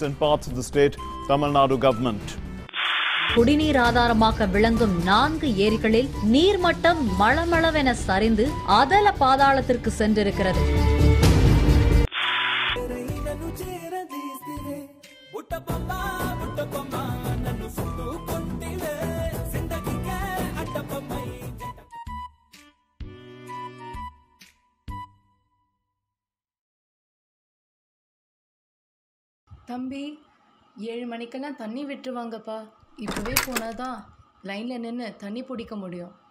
in parts of the state Tamil Nadu government. குடிநீர் ஆதாரமாக விளங்கும் நான்கு ஏரிகளில் நீர்மட்டம் மளமளவென சரிந்து அதல பாதாளத்திற்கு சென்றிருக்கிறது தம்பி ஏழு மணிக்கெல்லாம் தண்ணி விட்டுருவாங்கப்பா இப்போவே போனாதான் லைனில் நின்று தண்ணி பிடிக்க முடியும்